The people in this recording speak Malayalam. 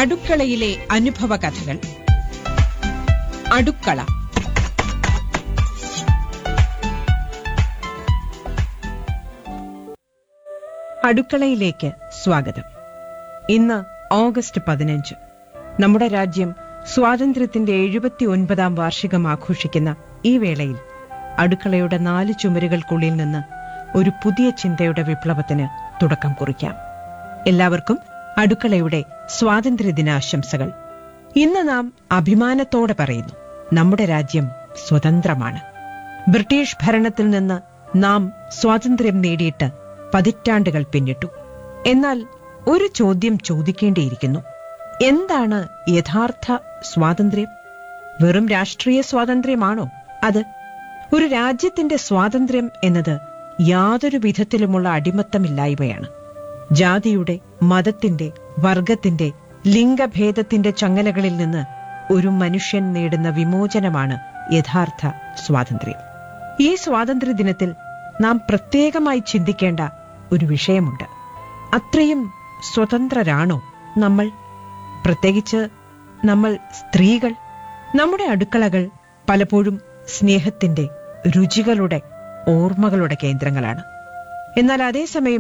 അടുക്കളയിലെ അനുഭവ കഥകൾ അടുക്കള അടുക്കളയിലേക്ക് സ്വാഗതം ഇന്ന് ഓഗസ്റ്റ് പതിനഞ്ച് നമ്മുടെ രാജ്യം സ്വാതന്ത്ര്യത്തിന്റെ എഴുപത്തി ഒൻപതാം വാർഷികം ആഘോഷിക്കുന്ന ഈ വേളയിൽ അടുക്കളയുടെ നാല് ചുമരുകൾക്കുള്ളിൽ നിന്ന് ഒരു പുതിയ ചിന്തയുടെ വിപ്ലവത്തിന് തുടക്കം കുറിക്കാം എല്ലാവർക്കും അടുക്കളയുടെ സ്വാതന്ത്ര്യദിനാശംസകൾ ഇന്ന് നാം അഭിമാനത്തോടെ പറയുന്നു നമ്മുടെ രാജ്യം സ്വതന്ത്രമാണ് ബ്രിട്ടീഷ് ഭരണത്തിൽ നിന്ന് നാം സ്വാതന്ത്ര്യം നേടിയിട്ട് പതിറ്റാണ്ടുകൾ പിന്നിട്ടു എന്നാൽ ഒരു ചോദ്യം ചോദിക്കേണ്ടിയിരിക്കുന്നു എന്താണ് യഥാർത്ഥ സ്വാതന്ത്ര്യം വെറും രാഷ്ട്രീയ സ്വാതന്ത്ര്യമാണോ അത് ഒരു രാജ്യത്തിന്റെ സ്വാതന്ത്ര്യം എന്നത് യാതൊരു വിധത്തിലുമുള്ള അടിമത്തമില്ലായ്മയാണ് ജാതിയുടെ മതത്തിന്റെ വർഗത്തിന്റെ ലിംഗഭേദത്തിന്റെ ചങ്ങലകളിൽ നിന്ന് ഒരു മനുഷ്യൻ നേടുന്ന വിമോചനമാണ് യഥാർത്ഥ സ്വാതന്ത്ര്യം ഈ സ്വാതന്ത്ര്യ ദിനത്തിൽ നാം പ്രത്യേകമായി ചിന്തിക്കേണ്ട ഒരു വിഷയമുണ്ട് അത്രയും സ്വതന്ത്രരാണോ നമ്മൾ പ്രത്യേകിച്ച് നമ്മൾ സ്ത്രീകൾ നമ്മുടെ അടുക്കളകൾ പലപ്പോഴും സ്നേഹത്തിന്റെ രുചികളുടെ ഓർമ്മകളുടെ കേന്ദ്രങ്ങളാണ് എന്നാൽ അതേസമയം